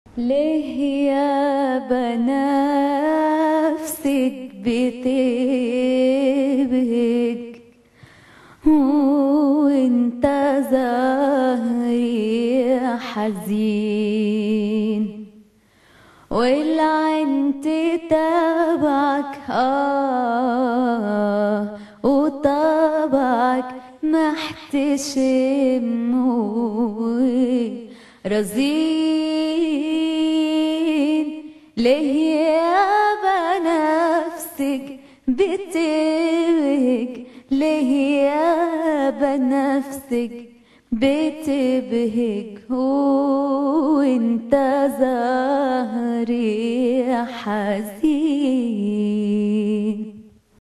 ليه يا بنفسك بتبهج وانت ظهري حزين والعين تتابعك آه وطبعك محتشم رزين ليه يا بنفسك بتبهج ليه يا بنفسك بتبهج وانت ظهري حزين